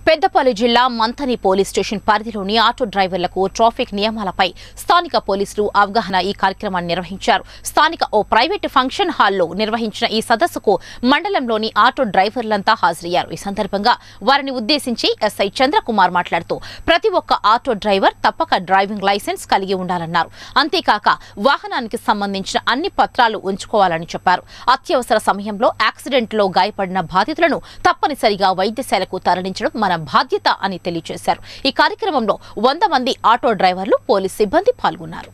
పెద్దపల్లి జిల్లా Manthani police station పరిధిలోని auto డ్రైవర్లకు ట్రాఫిక్ నియమాలపై స్థానిక పోలీసులు అవగాహన ఈ కార్యక్రమాన్ని నిర్వహించారు స్థానిక ఓ ప్రైవేటు ఫంక్షన్ హాల్లో నిర్వహించిన ఈ సదస్సుకు మండలంలోని ఆటో డ్రైవర్లంతా హాజరయ్యారు ఈ సందర్భంగా వారిని ఉద్దేశించి ఎస్ఐ చంద్రకుమార్ మాట్లాడుతూ ప్రతి ఒక్క ఆటో డ్రైవర్ తప్పక డ్రైవింగ్ లైసెన్స్ కలిగి ఉండాలన్నారు అంతేకాక వాహనానికి సంబంధించిన అన్ని పత్రాలు ఉంచుకోవాలని చెప్పారు అత్యవసర సమయంలో యాక్సిడెంట్లో గాయపడిన బాధితులను తప్పనిసరిగా వైద్యశాలకు తరలించడం మన బాధ్యత అని తెలియజేశారు ఈ కార్యక్రమంలో వంద మంది ఆటో డ్రైవర్లు పోలీస్ సిబ్బంది పాల్గొన్నారు